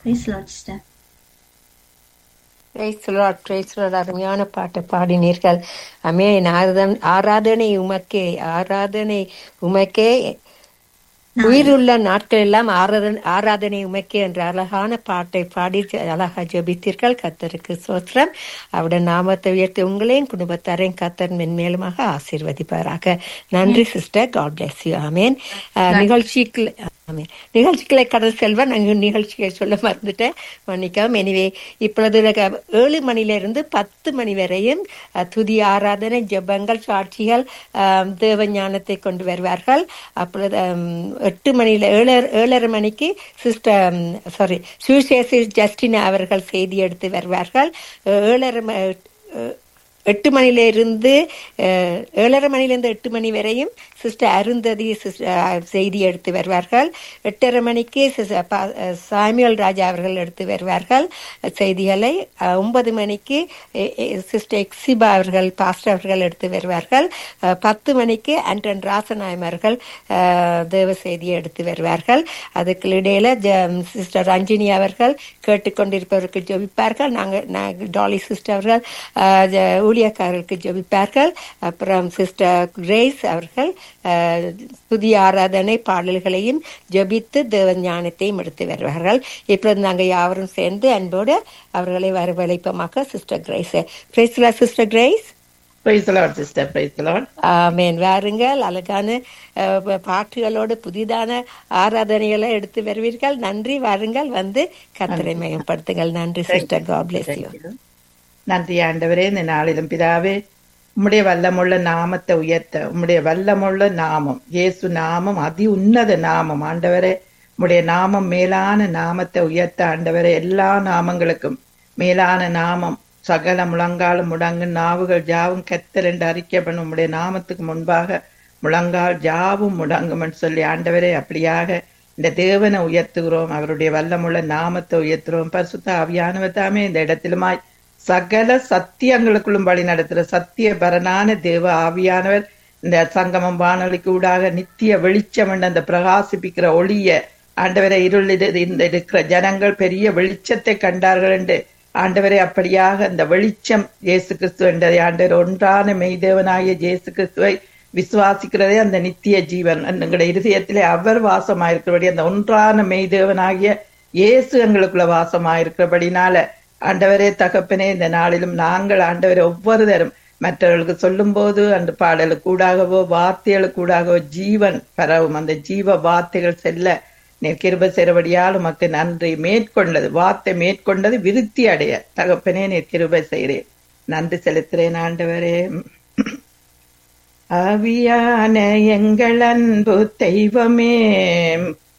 Praise the Lord, sister. Praise Lord praise Lord அருமையான பாட்டை பாடினீர்கள் அமேன் ஆராதன் ஆராதனை உமக்கே ஆராதனை உமக்கே உயிருள்ள நாட்கள் எல்லாம் ஆராதனை ஆராதனை உமக்கே என்ற அழகான பாட்டை பாடி ஜ- அழகா ஜெபித்தீர்கள் கத்தருக்கு சோத்திரம் அவருடைய நாமத்தை உயர்த்தி உங்களையும் குடும்பத்தாரையும் கத்தர் மென்மேலுமாக ஆசீர்வதிப்பாராக நன்றி சிஸ்டர் காட் பிளஸ் யூ ஆமேன் அஹ், நிகழ்ச்சிக்கு ஆமென். நிகழ்ச்சிகளை கடல் செல்வா நாங்கள் நிகழ்ச்சியை சொல்ல மறந்துட்டேன் மன்னிக்கவும் எனிவே இப்பொழுது க- ஏழு மணிலிருந்து பத்து மணி வரையும் அஹ், துதி ஆராதனை ஜெபங்கள் சாட்சிகள் ஆம், தேவ ஞானத்தை கொண்டு வருவார்கள் அப்பொழுது ஆம், எட்டு மணியில ஏழரை ஏழரை மணிக்கு சிஸ்டர் சாரி சுசேசி ஜஸ்டின் அவர்கள் செய்தி எடுத்து வருவார்கள் ஏழரை ம- அஹ், எட்டு மணில இருந்து அஹ், ஏழரை மணிலேருந்து எட்டு மணி வரையும் சிஸ்டர் அருந்ததி சிஸ்டர் அஹ், செய்தி எடுத்து வருவார்கள் எட்டரை மணிக்கு சிஸ்டர் பா- அஹ், சாமுவேல் ராஜா அவர்கள் எடுத்து வருவார்கள் அஹ், செய்திகளை அஹ், ஒன்பது மணிக்கு எ- எ- சிஸ்டர் எக்ஸிபா அவர்கள் பாஸ்டர் அவர்கள் எடுத்து வருவார்கள் அஹ், பத்து மணிக்கு ஆண்டன் ராசநாயம் அவர்கள் அஹ், தேவ செய்தியை எடுத்து வருவார்கள் அதுக்கு இடையில ஜ- சிஸ்டர் ரஞ்சினி அவர்கள் கேட்டுக்கொண்டிருப்பவருக்கு ஜெபிப்பார்கள் நாங்கள் நாங்கள் டாலி சிஸ்டர் அவர்கள் அஹ், ஜ- ஊழியக்காரர்களுக்கு ஜெபிப்பார்கள் அப்புறம் சிஸ்டர் கிரேஸ் அவர்கள் அஹ், புதிய ஆராதனை பாடல்களையும் ஜெபித்து தேவ ஞானத்தையும் எடுத்து வருவார்கள் இப்பொழுது நாங்கள் யாவரும் சேர்ந்து அன்போடு அவர்களை வரவழைப்போமாக sister Grace praise Lord sister Grace praise Lord sister praise Lord ஆமேன் வாருங்கள் அழகான அஹ், ப- பாட்டுகளோடு புதிதான ஆராதனைகளை எடுத்து வருவீர்கள் நன்றி வாருங்கள் வந்து கத்தரை மயப்படுத்துங்கள் நன்றி சிஸ்டர் காட் பிளஸ் யூ நன்றி ஆண்டவரே இந்த நாளிலும் பிதாவே உம்முடைய வல்லமுள்ள நாமத்தை உயர்த்த உம்முடைய வல்லமுள்ள நாமம் இயேசு நாமம் அதி உன்னத நாமம் ஆண்டவரே உம்முடைய நாமம் மேலான நாமத்தை உயர்த்த ஆண்டவரே எல்லா நாமங்களுக்கும் மேலான நாமம் சகல முழங்காலும் முடங்கும் நாவுகள் ஜாவும் கத்தல் என்று அறிக்கப்படும் உம்முடைய நாமத்துக்கு முன்பாக முழங்கால் ஜாவும் முடங்கும்னு சொல்லி ஆண்டவரே அப்படியாக இந்த தேவனை உயர்த்துகிறோம் அவருடைய வல்லமுள்ள நாமத்தை உயர்த்துகிறோம் பரிசுத்த ஆவியானவர் தாமே இந்த இடத்திலுமாய் சகல சத்தியங்களுக்குள்ளும் வழி நடத்துற சத்திய பரனான தேவ ஆவியானவர் இந்த சங்கமம் வானொலிக்கு ஊடாக நித்திய வெளிச்சம் என்ற அந்த பிரகாசிப்பிக்கிற ஒளிய ஆண்டவரை இருளில் இந்த இருக்கிற ஜனங்கள் பெரிய வெளிச்சத்தை கண்டார்கள் என்று ஆண்டவரை அப்படியாக அந்த வெளிச்சம் இயேசு கிறிஸ்து என்றதை ஆண்டவர் ஒன்றான மெய்தேவனாகிய இயேசு கிறிஸ்துவை விசுவாசிக்கிறதே அந்த நித்திய ஜீவன் எங்களுடைய இருதயத்திலே அவர் வாசமாயிருக்கிறபடி அந்த ஒன்றான மெய்தேவனாகிய இயேசு எங்களுக்குள்ள வாசமாயிருக்கிறபடினால ஆண்டவரே தகப்பனே இந்த நாளிலும் நாங்கள் ஆண்டவரை ஒவ்வொரு தரும் மற்றவர்களுக்கு சொல்லும்போது அந்த பாடலுக்கு கூடாகவோ வார்த்தைகளுக்கு கூடாகவோ ஜீவன் பரவும் அந்த ஜீவ வார்த்தைகள் செல்ல நீர் கிருப செய்கிறபடியால் உமக்கு நன்றி மேற்கொண்டது வார்த்தை மேற்கொண்டது விருத்தி அடைய தகப்பனே நீர் கிருபை செய்கிறேன் நன்றி செலுத்துறேன் ஆண்டவரே ஆவியான எங்கள் அன்பு தெய்வமே